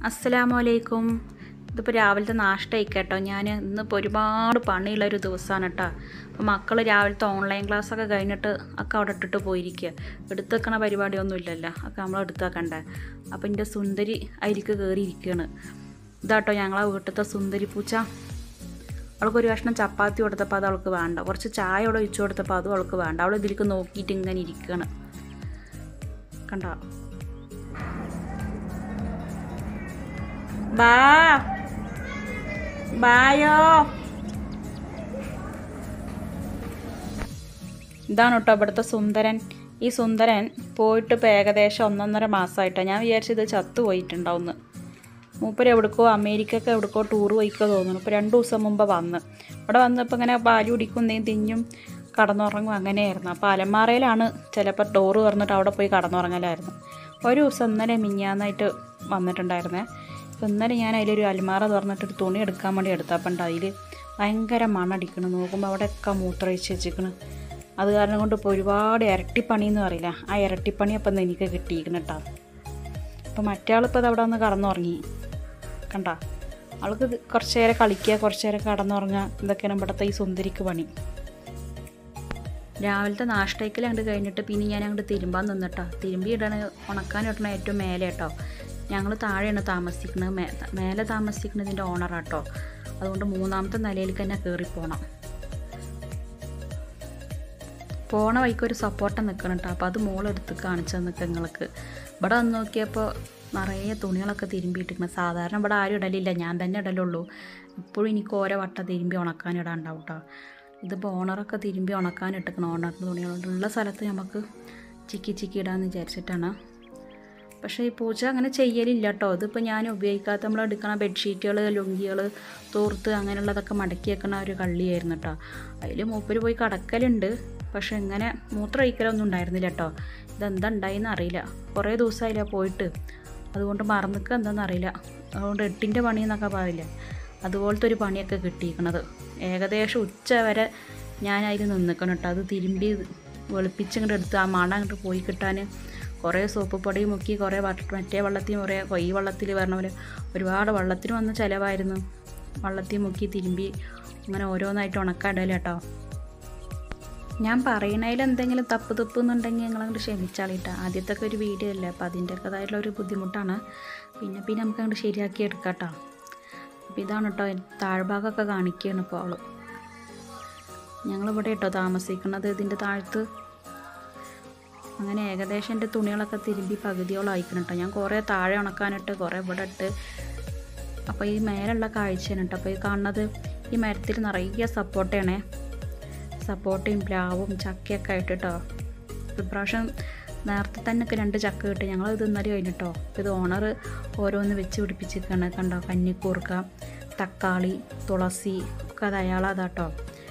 അസ്സലാമു അലൈക്കും ഇതിപ്പോൾ രാവിലത്തെ നാഷ്ട കേട്ടോ ഞാൻ ഇന്നിപ്പോൾ ഒരുപാട് പണിയുള്ളൊരു ദിവസമാണ് കേട്ടോ അപ്പോൾ മക്കൾ രാവിലത്തെ ഓൺലൈൻ ക്ലാസ്സൊക്കെ കഴിഞ്ഞിട്ട് ഒക്കെ അവിടെ ഇട്ടിട്ട് പോയിരിക്കുക എടുത്ത് വെക്കണ പരിപാടിയൊന്നും ഇല്ലല്ലോ ഒക്കെ നമ്മൾ എടുത്ത് വെക്കണ്ടേ അപ്പോൾ എൻ്റെ സുന്ദരി അതിലേക്ക് കയറിയിരിക്കുകയാണ് ഇതാട്ടോ ഞങ്ങളെ വീട്ടിലത്തെ സുന്ദരി പൂച്ച അവൾക്കൊരു കഷ്ണം ചപ്പാത്തി കൊടുത്തപ്പോൾ അത് അവൾക്ക് വേണ്ട കുറച്ച് ചായ അവിടെ ഒഴിച്ചു കൊടുത്തപ്പോൾ അതും അവൾക്ക് വേണ്ട അവൾ ഇതിലേക്ക് നോക്കിയിട്ട് ഇങ്ങനെ ഇരിക്കുകയാണ് കണ്ടോ ബാ ബായോ ഇതാണ് കേട്ടോ ഇവിടുത്തെ സുന്ദരൻ ഈ സുന്ദരൻ പോയിട്ട് ഇപ്പോൾ ഏകദേശം ഒന്നൊന്നര മാസമായിട്ടാണ് ഞാൻ വിചാരിച്ചത് ചത്തു പോയിട്ടുണ്ടാവുമെന്ന് മൂപ്പര് എവിടേക്കോ അമേരിക്കക്ക് എവിടേക്കോ ടൂർ പോയിക്കോ തോന്നുന്നു ഇപ്പോൾ രണ്ട് ദിവസം മുമ്പ് വന്ന് ഇവിടെ വന്നപ്പോൾ ഇങ്ങനെ പാല് കുടിക്കുന്നതും തിഞ്ഞും കടന്നുറങ്ങും അങ്ങനെയായിരുന്നു അപ്പോൾ അലമാറയിലാണ് ചിലപ്പോൾ ഡോറ് തുറന്നിട്ട് അവിടെ പോയി കടന്നുറങ്ങലായിരുന്നു ഒരു ദിവസം ഇന്നലെ മിഞ്ഞാന്നായിട്ട് വന്നിട്ടുണ്ടായിരുന്നേ അപ്പോൾ ഇന്നലെ ഞാൻ അതിലൊരു അലമാറ തുറന്നിട്ട് ഒരു തുണി എടുക്കാൻ വേണ്ടി എടുത്തപ്പോൾ അതിൽ ഭയങ്കര മണടിക്കണം നോക്കുമ്പോൾ അവിടെയൊക്കെ മൂത്രമൊഴിച്ച് വെച്ചിരിക്കണം അത് കാരണം കൊണ്ട് ഇപ്പോൾ ഒരുപാട് ഇരട്ടിപ്പണി എന്ന് പറയില്ല ആ ഇരട്ടിപ്പണി അപ്പം ഇന്ന് എനിക്ക് കിട്ടിയിരിക്കണം കേട്ടോ അപ്പോൾ മറ്റേ ആളിപ്പോൾ അവിടെ വന്ന് കടന്നുറങ്ങി കണ്ട അവൾക്ക് ഇത് കുറച്ച് നേരം കളിക്കുക കുറച്ച് നേരം കടന്നുറങ്ങുക ഇതൊക്കെയാണ് ഇവിടുത്തെ ഈ സുന്ദരിക്ക് പണി രാവിലത്തെ നാഷ്ടയ്ക്കൽ അങ്ങോട്ട് കഴിഞ്ഞിട്ട് പിന്നെ ഞാൻ അങ്ങോട്ട് തിരുമ്പാൻ നിന്നിട്ടോ തിരുമ്പി ഇടണ ഉണക്കാൻ ഇടണ ഏറ്റവും മേലെ കേട്ടോ ഞങ്ങൾ താഴെയാണ് താമസിക്കുന്നത് മേ മേലെ താമസിക്കുന്നതിൻ്റെ ഓണറാട്ടോ അതുകൊണ്ട് മൂന്നാമത്തെ നിലയിലേക്ക് തന്നെ കയറിപ്പോണം പോണ വഴിക്ക് ഒരു സപ്പോർട്ടം നിൽക്കണം കേട്ടോ അപ്പോൾ അത് മോളെടുത്ത് കാണിച്ചു നിൽക്കുക നിങ്ങൾക്ക് ഇവിടെ വന്ന് നോക്കിയപ്പോൾ നിറയെ തുണികളൊക്കെ തിരുമ്പിയിട്ടിരിക്കണം സാധാരണ ഇവിടെ ആരും ഇടലില്ല ഞാൻ തന്നെ ഇടലുള്ളൂ ഇപ്പോഴും എനിക്ക് ഓരോ വട്ടം തിരുമ്പി ഉണക്കാൻ ഇടാണ്ടാവും കേട്ടോ ഇതിപ്പോൾ ഓണറൊക്കെ തിരുമ്പി ഉണക്കാൻ ഇട്ടിക്കണം ഓണറിൻ്റെ തുണികളുള്ള സ്ഥലത്ത് നമുക്ക് ചിക്കി ചിക്കി ഇടാമെന്ന് വിചാരിച്ചിട്ടാണ് പക്ഷേ ഈ പൂച്ച അങ്ങനെ ചെയ്യലില്ല കേട്ടോ ഇതിപ്പോൾ ഞാൻ ഉപയോഗിക്കാത്ത നമ്മൾ എടുക്കണ ബെഡ്ഷീറ്റുകൾ ലുങ്കികൾ തോർത്ത് അങ്ങനെയുള്ളതൊക്കെ മടക്കി വെക്കണ ഒരു കള്ളിയായിരുന്നു കേട്ടോ അതിൽ മൂപ്പര് പോയി കടക്കലുണ്ട് പക്ഷെ ഇങ്ങനെ മൂത്രമൊഴിക്കലൊന്നും ഉണ്ടായിരുന്നില്ല കേട്ടോ ഇതെന്താ ഉണ്ടായിന്ന് അറിയില്ല കുറേ ദിവസമായില്ല പോയിട്ട് അതുകൊണ്ട് മറന്നിക്കുക എന്താണെന്ന് അറിയില്ല അതുകൊണ്ട് എട്ടിൻ്റെ പണി എന്നൊക്കെ പറയില്ല അതുപോലത്തെ ഒരു പണിയൊക്കെ കിട്ടിയിരിക്കണത് ഏകദേശം ഉച്ച വരെ ഞാൻ അതിൽ നിന്നിക്കണം കേട്ടോ അത് തിരുമ്പി വെളുപ്പിച്ചിങ്ങോട്ട് എടുത്ത് ആ മണ അങ്ങോട്ട് പോയി കിട്ടാൻ കുറേ സോപ്പ് പൊടി മുക്കി കുറേ വട്ട മറ്റേ വെള്ളത്തിൽ കുറേ ഈ വെള്ളത്തിൽ പറഞ്ഞ പോലെ ഒരുപാട് വെള്ളത്തിന് വന്ന ചിലവായിരുന്നു വെള്ളത്തിൽ മുക്കി തിരുമ്പി അങ്ങനെ ഓരോന്നായിട്ട് ഉണക്കാടല്ലേ കേട്ടോ ഞാൻ പറയണതിൽ എന്തെങ്കിലും തപ്പ് തപ്പ് എന്നുണ്ടെങ്കിൽ നിങ്ങളങ്ങോട്ട് ക്ഷമിച്ചാളിട്ടാ ആദ്യത്തെ ഒക്കെ ഒരു വീഡിയോ അല്ലേ അപ്പോൾ അതിൻ്റെതായിട്ടുള്ള ഒരു ബുദ്ധിമുട്ടാണ് പിന്നെ പിന്നെ നമുക്ക് അങ്ങോട്ട് ശരിയാക്കി എടുക്കാം കേട്ടോ അപ്പോൾ ഇതാണ് കേട്ടോ താഴ്ഭാഗമൊക്കെ കാണിക്കുകയാണ് ഇപ്പോൾ അവൾ ഞങ്ങളിവിടെ കേട്ടോ താമസിക്കുന്നത് ഇതിൻ്റെ താഴത്ത് അങ്ങനെ ഏകദേശം എൻ്റെ തുണികളൊക്കെ തിരുമ്പി പകുതിയോളം അയക്കണം കേട്ടോ ഞാൻ കുറേ താഴെ ഉണക്കാനിട്ട് കുറേ ഇവിടെ ഇട്ട് അപ്പോൾ ഈ മേലുള്ള കാഴ്ചയാണ് കേട്ടോ അപ്പോൾ ഈ കാണുന്നത് ഈ മരത്തിൽ നിറയെ സപ്പോർട്ടയാണേ സപ്പോർട്ടയും പ്ലാവും ചക്കയൊക്കെ ആയിട്ട് കേട്ടോ ഇപ്രാവശ്യം നേരത്തെ തന്നെ ഒക്കെ രണ്ട് ചക്ക കിട്ടി ഞങ്ങൾ ഇത് ഇന്നലെ കഴിഞ്ഞിട്ടോ ഇത് ഓണർ ഓരോന്ന് വെച്ച് പിടിപ്പിച്ചിരിക്കുകയാണ് കണ്ടോ കന്നിക്കൂർക്ക തക്കാളി തുളസി ഒക്കെ അത് അയാളതാട്ടോ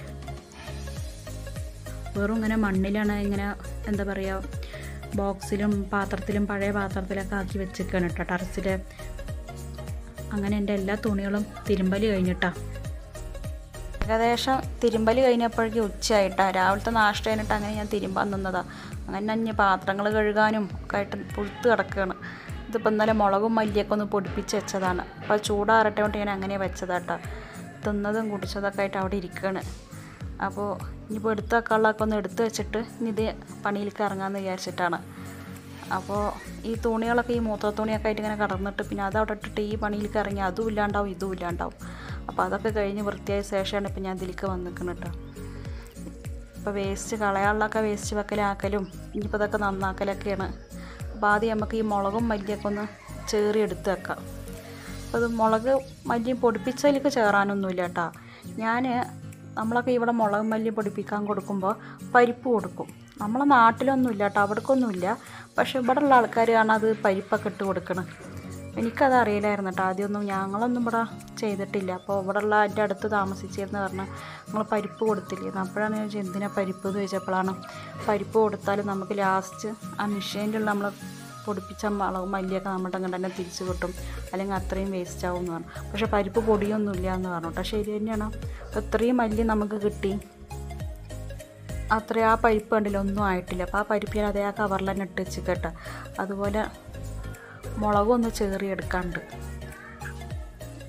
വെറും ഇങ്ങനെ മണ്ണിലാണ് ഇങ്ങനെ എന്താ പറയുക ബോക്സിലും പാത്രത്തിലും പഴയ പാത്രത്തിലൊക്കെ ആക്കി വെച്ചിരിക്കുകയാണ് കേട്ടോ ടെറസിൽ അങ്ങനെ എൻ്റെ എല്ലാ തുണികളും തിരുമ്പൽ കഴിഞ്ഞിട്ടാ ഏകദേശം തിരുമ്പൽ കഴിഞ്ഞപ്പോഴേക്കും ഉച്ചയായിട്ടാണ് രാവിലത്തെ നാഷ്ട കഴിഞ്ഞിട്ട് അങ്ങനെ ഞാൻ തിരുമ്പാൻ നിന്നതാണ് അങ്ങനെ തന്നെ പാത്രങ്ങൾ കഴുകാനും ഒക്കെ ആയിട്ട് പുഴുത്ത് കിടക്കുകയാണ് ഇതിപ്പോൾ ഇന്നലെ മുളകും മല്ലിയൊക്കെ ഒന്ന് പൊടിപ്പിച്ച് വെച്ചതാണ് അപ്പോൾ ചൂടാറട്ടെ കൊണ്ട് ഞാൻ അങ്ങനെ വെച്ചതാട്ടോ തിന്നതും കുടിച്ചതൊക്കെ ആയിട്ട് അവിടെ ഇരിക്കുകയാണ് അപ്പോൾ ഇനിയിപ്പോൾ എടുത്ത കള്ളൊക്കെ ഒന്ന് എടുത്ത് വെച്ചിട്ട് ഇനി ഇത് പണിയിലേക്ക് ഇറങ്ങാമെന്ന് വിചാരിച്ചിട്ടാണ് അപ്പോൾ ഈ തുണികളൊക്കെ ഈ മൂത്ര തുണിയൊക്കെ ആയിട്ട് ഇങ്ങനെ കടന്നിട്ട് പിന്നെ അത് അവിടെ ഇട്ടിട്ട് ഈ പണിയിലേക്ക് ഇറങ്ങി അതും ഇല്ലാണ്ടാവും ഇതും ഇല്ലാണ്ടാവും അപ്പോൾ അതൊക്കെ കഴിഞ്ഞ് വൃത്തിയായ ശേഷമാണ് ഇപ്പം ഞാൻ ഇതിലേക്ക് വന്നിരിക്കുന്നത് കേട്ടോ ഇപ്പോൾ വേസ്റ്റ് കളയാനുള്ളൊക്കെ വേസ്റ്റ് വെക്കലാക്കലും ഇനിയിപ്പോൾ ഇതൊക്കെ നന്നാക്കലൊക്കെയാണ് അപ്പോൾ ആദ്യം നമുക്ക് ഈ മുളകും മല്ലിയൊക്കെ ഒന്ന് ചേറി എടുത്ത് വെക്കാം അപ്പോൾ അത് മുളക് മല്ലിയും പൊടിപ്പിച്ചതിലേക്ക് ചേറാനൊന്നുമില്ല കേട്ടോ ഞാൻ നമ്മളൊക്കെ ഇവിടെ മുളക് മല്ലി പൊടിപ്പിക്കാൻ കൊടുക്കുമ്പോൾ പരിപ്പ് കൊടുക്കും നമ്മളെ നാട്ടിലൊന്നുമില്ല കേട്ടോ അവിടേക്കൊന്നുമില്ല പക്ഷെ ഇവിടെ ഉള്ള ആൾക്കാർ കാണാൻ അത് പരിപ്പൊക്കെ ഇട്ട് കൊടുക്കണം എനിക്കത് അറിയില്ലായിരുന്നു കേട്ടോ ആദ്യമൊന്നും ഞങ്ങളൊന്നും ഇവിടെ ചെയ്തിട്ടില്ല അപ്പോൾ ഇവിടെ ഉള്ള എൻ്റെ അടുത്ത് താമസിച്ചിരുന്ന പറഞ്ഞാൽ നമ്മൾ പരിപ്പ് കൊടുത്തില്ലായിരുന്നു അപ്പോഴാണ് ഞാൻ ചോദിച്ചത് എന്തിനാ പരിപ്പ് എന്ന് ചോദിച്ചപ്പോഴാണ് പരിപ്പ് കൊടുത്താൽ നമുക്ക് ലാസ്റ്റ് ആ മെഷീനിലുള്ള നമ്മൾ പൊടിപ്പിച്ച മുളക് മല്ലിയൊക്കെ നമ്മുടെ അങ്ങോട്ട് തന്നെ തിരിച്ച് കിട്ടും അല്ലെങ്കിൽ അത്രയും വേസ്റ്റ് ആവും എന്ന് പറഞ്ഞു പക്ഷേ പരിപ്പ് പൊടിയൊന്നും ഇല്ല എന്ന് പറഞ്ഞു കേട്ടോ ശരി തന്നെയാണ് ഇത്രയും മല്ലി നമുക്ക് കിട്ടി അത്ര ആ പരിപ്പ് കണ്ടില്ല ഒന്നും ആയിട്ടില്ല അപ്പോൾ ആ പരിപ്പ് ഞാൻ അതേ ആ കവറിൽ തന്നെ ഇട്ട് വെച്ച് കേട്ടോ അതുപോലെ മുളകും ഒന്ന് ചേറിയെടുക്കാണ്ട്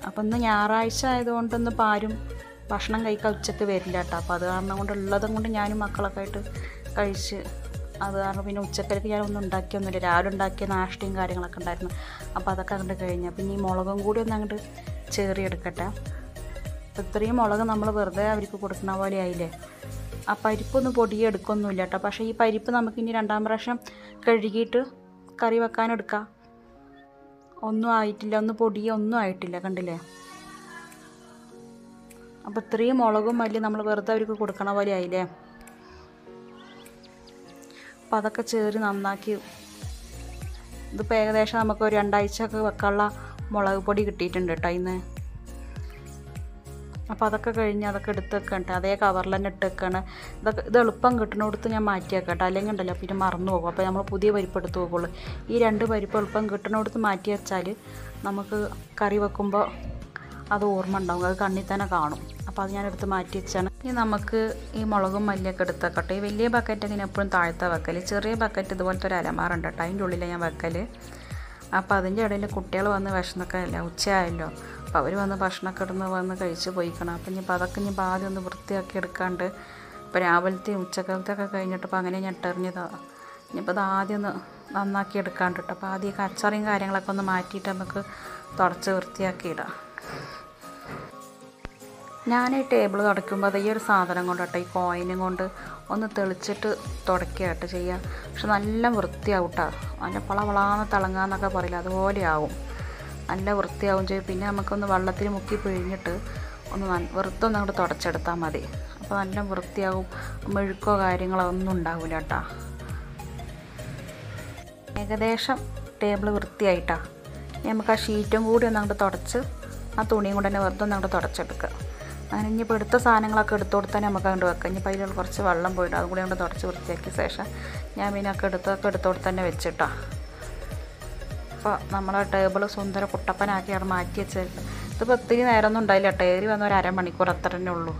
അപ്പം ഇന്ന് ഞായറാഴ്ച ആയതുകൊണ്ട് ഇന്ന് ഇപ്പം ആരും ഭക്ഷണം കഴിക്കാൻ ഉച്ചയ്ക്ക് വരില്ല കേട്ടോ അപ്പോൾ അത് കാരണം കൊണ്ട് ഉള്ളതും കൊണ്ട് ഞാനും മക്കളൊക്കെ ആയിട്ട് കഴിച്ച് അത് കാരണം പിന്നെ ഉച്ചക്കലേക്ക് ഞാനൊന്നും ഉണ്ടാക്കിയൊന്നുമില്ല രാവിലെ ഉണ്ടാക്കിയ നാഷ്ടയും കാര്യങ്ങളൊക്കെ ഉണ്ടായിരുന്നു അപ്പോൾ അതൊക്കെ അങ്ങോട്ട് കഴിഞ്ഞു പിന്നെ ഈ മുളകും കൂടി ഒന്ന് അങ്ങോട്ട് ചേറിയെടുക്കട്ടെ അപ്പോൾ ഇത്രയും മുളക് നമ്മൾ വെറുതെ അവർക്ക് കൊടുക്കുന്ന പോലെ ആയില്ലേ ആ പരിപ്പൊന്നും പൊടിയെടുക്കൊന്നുമില്ല കേട്ടോ പക്ഷേ ഈ പരിപ്പ് നമുക്ക് ഇനി രണ്ടാം പ്രാവശ്യം കഴുകിയിട്ട് കറി വെക്കാൻ എടുക്കാം ഒന്നും ആയിട്ടില്ല ഒന്ന് പൊടിയോ ഒന്നും ആയിട്ടില്ല കണ്ടില്ലേ അപ്പോൾ ഇത്രയും മുളകും മല്ലി നമ്മൾ വെറുതെ അവർക്ക് കൊടുക്കണ പോലെ ആയില്ലേ അപ്പോൾ അതൊക്കെ ചേറി നന്നാക്കി ഇതിപ്പോൾ ഏകദേശം നമുക്ക് ഒരു രണ്ടാഴ്ച ഒക്കെ വെക്കാനുള്ള മുളക് പൊടി കിട്ടിയിട്ടുണ്ട് കേട്ടോ ഇന്ന് അപ്പോൾ അതൊക്കെ കഴിഞ്ഞ് അതൊക്കെ എടുത്ത് വെക്കട്ടെ അതേ കവറിൽ തന്നെ ഇട്ട് വെക്കാണ് ഇതൊക്കെ ഇത് എളുപ്പം കിട്ടണോടത്ത് ഞാൻ മാറ്റി വെക്കട്ടെ അല്ലെങ്കിൽ ഉണ്ടല്ലോ പിന്നെ മറന്നു പോകും അപ്പോൾ നമ്മൾ പുതിയ പരിപ്പ് എടുത്ത് വെക്കുള്ളൂ ഈ രണ്ട് പരിപ്പ് എളുപ്പം കിട്ടണോടത്ത് മാറ്റി വെച്ചാൽ നമുക്ക് കറി വെക്കുമ്പോൾ അത് ഓർമ്മ ഉണ്ടാവും അത് കണ്ണിൽ തന്നെ കാണും അപ്പോൾ അത് ഞാൻ എടുത്ത് മാറ്റി വെച്ചാണ് ഇനി നമുക്ക് ഈ മുളകും മല്ലിയൊക്കെ എടുത്ത് വെക്കട്ടെ ഈ വലിയ ബക്കറ്റ് ഇങ്ങനെ എപ്പോഴും താഴത്തെ വെക്കൽ ചെറിയ ബക്കറ്റ് ഇതുപോലത്തെ ഒരു അലമാറുണ്ട് കേട്ടോ അതിൻ്റെ ഉള്ളിലാണ് ഞാൻ വെക്കൽ അപ്പോൾ അതിൻ്റെ ഇടയിൽ കുട്ടികൾ വന്ന് വിഷമൊക്കെ അല്ല ഉച്ചയായല്ലോ അപ്പോൾ അവർ വന്ന് ഭക്ഷണമൊക്കെ ഇടുന്ന് വന്ന് കഴിച്ച് പോയിക്കണം അപ്പം ഇനിയിപ്പോൾ അതൊക്കെ ഇനിയിപ്പോൾ ആദ്യം ഒന്ന് വൃത്തിയാക്കി എടുക്കാണ്ട് ഇപ്പോൾ രാവിലത്തെയും ഉച്ചക്കാലത്തൊക്കെ കഴിഞ്ഞിട്ട് ഇപ്പോൾ അങ്ങനെ ഞാൻ ഇട്ടെറിഞ്ഞതാണ് ഇനിയിപ്പോൾ അത് ആദ്യം ഒന്ന് നന്നാക്കി എടുക്കാണ്ട് കേട്ടോ അപ്പോൾ ആദ്യം ഈ കച്ചറയും കാര്യങ്ങളൊക്കെ ഒന്ന് മാറ്റിയിട്ട് നമുക്ക് തുടച്ച് വൃത്തിയാക്കി ഇടാം ഞാൻ ഈ ടേബിൾ തുടയ്ക്കുമ്പോൾ അത് ഈ ഒരു സാധനം കൊണ്ട് കേട്ടോ ഈ കോയിനും കൊണ്ട് ഒന്ന് തെളിച്ചിട്ട് തുടയ്ക്കുക കേട്ടോ ചെയ്യുക പക്ഷെ നല്ല വൃത്തിയാവും കേട്ടോ നല്ല പളവളാന്ന് തിളങ്ങാന്നൊക്കെ പറയില്ല അതുപോലെ ആവും നല്ല വൃത്തിയാവും ചെയ്യും പിന്നെ നമുക്കൊന്ന് വെള്ളത്തിൽ മുക്കി പിഴിഞ്ഞിട്ട് ഒന്ന് നല്ല വെറുതെ ഒന്ന് അങ്ങോട്ട് തുടച്ചെടുത്താൽ മതി അപ്പോൾ നല്ല വൃത്തിയാവും മെഴുക്കോ കാര്യങ്ങളോ ഒന്നും ഉണ്ടാവില്ല കേട്ടോ ഏകദേശം ടേബിൾ വൃത്തിയായിട്ടാ ഇനി നമുക്ക് ആ ഷീറ്റും കൂടി ഒന്ന് അങ്ങോട്ട് തുടച്ച് ആ തുണിയും കൂടെ തന്നെ വെറുതെ ഒന്ന് അങ്ങോട്ട് തുടച്ചെടുക്കുക അങ്ങനെ ഇനിയിപ്പോൾ എടുത്ത സാധനങ്ങളൊക്കെ എടുത്തു കൊടുത്താൽ നമുക്ക് അങ്ങോട്ട് വെക്കാം ഇനിയിപ്പോൾ അതിലുള്ള കുറച്ച് വെള്ളം പോയിട്ട് അതും കൂടി അങ്ങോട്ട് തുടച്ച് വൃത്തിയാക്കിയ ശേഷം ഞാൻ പിന്നെ ഒക്കെ എടുത്തൊക്കെ എടുത്തോട് തന്നെ വെച്ചിട്ടാ അപ്പോൾ നമ്മളെ ടേബിൾ സുന്ദര കുട്ടപ്പനാക്കി അവിടെ മാറ്റി വെച്ചിട്ട് ഇതിപ്പോൾ ഒത്തിരി നേരമൊന്നും ഉണ്ടായില്ല ടേറി വന്ന ഒരു അരമണിക്കൂർ അത്ര തന്നെ ഉള്ളൂ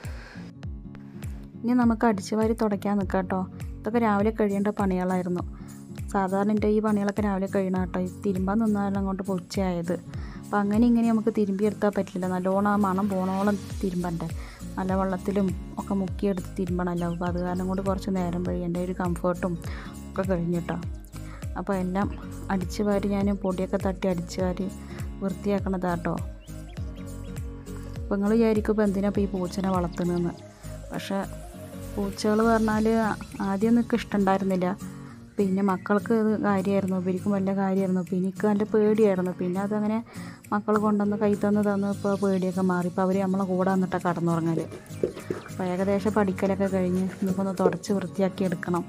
ഇനി നമുക്ക് അടിച്ചു വാരി തുടയ്ക്കാൻ നിൽക്കാം കേട്ടോ ഇതൊക്കെ രാവിലെ കഴിയേണ്ട പണികളായിരുന്നു സാധാരണ എൻ്റെ ഈ പണികളൊക്കെ രാവിലെ കഴിയണം കേട്ടോ ഈ തിരുമ്പാൻ നിന്നാലും അങ്ങോട്ട് പൊച്ചയായത് അപ്പം അങ്ങനെ ഇങ്ങനെ നമുക്ക് തിരുമ്പിയെടുത്താൽ പറ്റില്ല നല്ലോണം ആ മണം പോണോളം തിരുമ്പണ്ടേ നല്ല വെള്ളത്തിലും ഒക്കെ മുക്കിയെടുത്ത് തിരുമ്പണമല്ലോ അപ്പോൾ അത് കാരണം കൊണ്ട് കുറച്ച് നേരം വഴി എൻ്റെ ഒരു കംഫർട്ടും ഒക്കെ കഴിഞ്ഞിട്ടോ അപ്പോൾ എല്ലാം അടിച്ചു വാരി ഞാൻ പൊടിയൊക്കെ തട്ടി അടിച്ചു വാരി വൃത്തിയാക്കണതാട്ടോ അപ്പോൾ നിങ്ങൾ വിചാരിക്കും ഇപ്പോൾ എന്തിനാ ഇപ്പോൾ ഈ പൂച്ചനെ വളർത്തുന്നതെന്ന് പക്ഷേ പൂച്ചകൾ പറഞ്ഞാൽ ആദ്യം എനിക്ക് ഇഷ്ടമുണ്ടായിരുന്നില്ല പിന്നെ മക്കൾക്ക് ഇത് കാര്യമായിരുന്നു ഇവർക്കും വലിയ കാര്യമായിരുന്നു പിന്നെ എനിക്ക് നല്ല പേടിയായിരുന്നു പിന്നെ അതങ്ങനെ മക്കൾ കൊണ്ടുവന്ന് കൈ തന്ന് തന്ന് ഇപ്പോൾ പേടിയൊക്കെ മാറി ഇപ്പോൾ അവർ നമ്മളെ കൂടെ വന്നിട്ടാണ് കടന്നുറങ്ങൽ അപ്പോൾ ഏകദേശം പഠിക്കലൊക്കെ കഴിഞ്ഞ് ഇന്നിപ്പോൾ ഒന്ന് തുടച്ച് വൃത്തിയാക്കി എടുക്കണം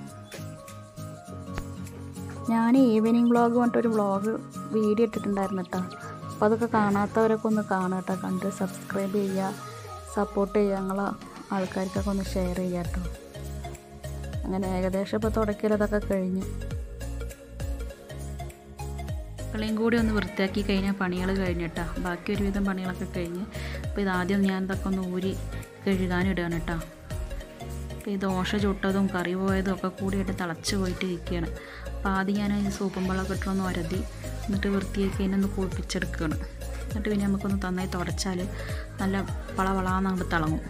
ഞാൻ ഈവനിങ് വ്ളോഗ് പറഞ്ഞിട്ടൊരു വ്ളോഗ് വീഡിയോ ഇട്ടിട്ടുണ്ടായിരുന്നു കേട്ടോ അപ്പോൾ അതൊക്കെ കാണാത്തവരൊക്കെ ഒന്ന് കാണുക കേട്ടോ കണ്ട് സബ്സ്ക്രൈബ് ചെയ്യുക സപ്പോർട്ട് ചെയ്യുക ഞങ്ങളെ ആൾക്കാർക്കൊക്കെ ഒന്ന് ഷെയർ ചെയ്യുക കേട്ടോ അങ്ങനെ ഏകദേശം ഇപ്പോൾ തുടക്കലതൊക്കെ കഴിഞ്ഞു കളയും കൂടി ഒന്ന് വൃത്തിയാക്കി കഴിഞ്ഞാൽ പണികൾ കഴിഞ്ഞിട്ടാ ബാക്കി ഒരുവിധം പണികളൊക്കെ കഴിഞ്ഞ് അപ്പോൾ ഇതാദ്യം ഞാൻ ഇതൊക്കെ ഒന്ന് ഊരി കഴുകാനിടുകയാണ് കേട്ടോ അപ്പോൾ ഈ ദോശ ചുട്ടതും കറി പോയതും ഒക്കെ കൂടിയിട്ട് തിളച്ച് പോയിട്ട് ഇരിക്കുകയാണ് അപ്പോൾ ആദ്യം ഞാൻ ഈ സൂപ്പും വെള്ളമൊക്കെ ഇട്ടൊന്ന് ഉരതി എന്നിട്ട് വൃത്തിയാക്കി അതിനെ ഒന്ന് കുളിപ്പിച്ചെടുക്കുകയാണ് എന്നിട്ട് പിന്നെ നമുക്കൊന്ന് നന്നായി തുടച്ചാൽ നല്ല വളവളാന്നങ്ങോട്ട് തിളങ്ങും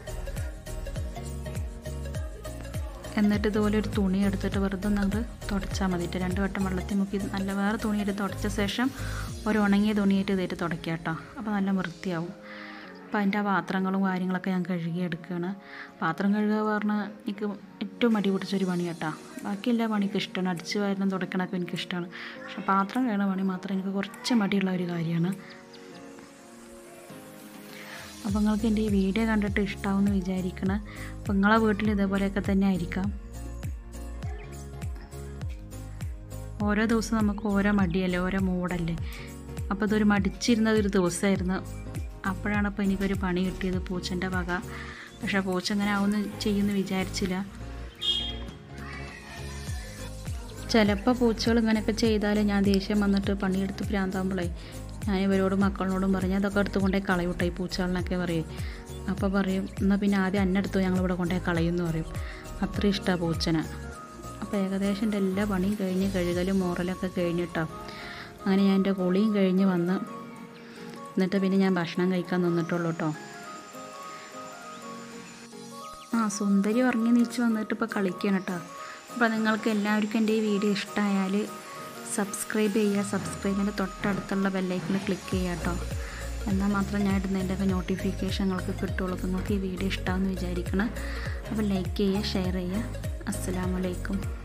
എന്നിട്ട് ഇതുപോലെ ഒരു തുണി എടുത്തിട്ട് വെറുതെ നമ്മൾ തുടച്ചാൽ മതിയിട്ട് രണ്ട് വട്ടം വെള്ളത്തിൽ മുക്കി നല്ല വേറെ തുണിയിട്ട് തുടച്ച ശേഷം ഒരു ഉണങ്ങിയ തുണിയായിട്ട് ഇതായിട്ട് തുടയ്ക്കുക കേട്ടോ അപ്പോൾ നല്ല വൃത്തിയാവും അപ്പോൾ അതിൻ്റെ ആ പാത്രങ്ങളും കാര്യങ്ങളൊക്കെ ഞാൻ കഴുകി എടുക്കുകയാണ് പാത്രം കഴുകുക പറഞ്ഞാൽ എനിക്ക് ഏറ്റവും മടി പിടിച്ചൊരു പണി കേട്ടോ ബാക്കി എല്ലാ പണിക്കും ഇഷ്ടമാണ് അടിച്ച് വാരണം തുടയ്ക്കണമൊക്കെ എനിക്കിഷ്ടമാണ് പക്ഷെ പാത്രം കഴുകുന്ന പണി മാത്രം എനിക്ക് കുറച്ച് മടിയുള്ള ഒരു കാര്യമാണ് അപ്പോൾ നിങ്ങൾക്ക് എൻ്റെ ഈ വീഡിയോ കണ്ടിട്ട് ഇഷ്ടമാവുമെന്ന് വിചാരിക്കണം അപ്പോൾ നിങ്ങളെ വീട്ടിൽ ഇതേപോലെയൊക്കെ തന്നെ ആയിരിക്കാം ഓരോ ദിവസം നമുക്ക് ഓരോ മടിയല്ലേ ഓരോ മൂടല്ലേ അപ്പോൾ ഇതൊരു മടിച്ചിരുന്ന ഒരു ദിവസമായിരുന്നു അപ്പോഴാണ് ഇപ്പോൾ എനിക്കൊരു പണി കിട്ടിയത് പൂച്ചൻ്റെ വക പക്ഷേ പൂച്ച അങ്ങനെ ആവുമെന്ന് ചെയ്യുമെന്ന് വിചാരിച്ചില്ല ചിലപ്പോൾ പൂച്ചകൾ ഇങ്ങനെയൊക്കെ ചെയ്താൽ ഞാൻ ദേഷ്യം വന്നിട്ട് പണിയെടുത്ത് ഭ്രാന്താകുമ്പോഴേ ഞാൻ ഇവരോടും മക്കളോടും പറഞ്ഞ് അതൊക്കെ എടുത്ത് കൊണ്ടേ കളയൂട്ടെ ഈ പൂച്ചകളിനൊക്കെ പറയും അപ്പോൾ പറയും എന്നാൽ പിന്നെ ആദ്യം അന്നെടുത്ത് ഞങ്ങളിവിടെ കൊണ്ടേ കളയും എന്ന് പറയും അത്ര ഇഷ്ടമാണ് പൂച്ചനെ അപ്പോൾ ഏകദേശം എൻ്റെ എല്ലാ പണിയും കഴിഞ്ഞ് കഴുകലും മോറലൊക്കെ കഴിഞ്ഞിട്ടോ അങ്ങനെ ഞാൻ എൻ്റെ കുളിയും കഴിഞ്ഞ് വന്ന് എന്നിട്ട് പിന്നെ ഞാൻ ഭക്ഷണം കഴിക്കാൻ നിന്നിട്ടുള്ളൂ കേട്ടോ ആ സുന്ദരി ഉറങ്ങി നീച്ച് വന്നിട്ട് ഇപ്പോൾ കളിക്കണം കേട്ടോ അപ്പോൾ നിങ്ങൾക്ക് എല്ലാവർക്കും എൻ്റെ ഈ വീഡിയോ ഇഷ്ടമായാൽ സബ്സ്ക്രൈബ് ചെയ്യുക സബ്സ്ക്രൈബിൻ്റെ തൊട്ടടുത്തുള്ള ബെല്ലൈക്കണിൽ ക്ലിക്ക് ചെയ്യുക കേട്ടോ എന്നാൽ മാത്രം ഞാൻ ഇടുന്നതിൻ്റെയൊക്കെ നോട്ടിഫിക്കേഷൻ നിങ്ങൾക്ക് കിട്ടുള്ളൂ അപ്പോൾ നിങ്ങൾക്ക് ഈ വീഡിയോ ഇഷ്ടമാണെന്ന് വിചാരിക്കണം അപ്പോൾ ലൈക്ക് ചെയ്യുക ഷെയർ ചെയ്യുക അസ്സലാമലൈക്കും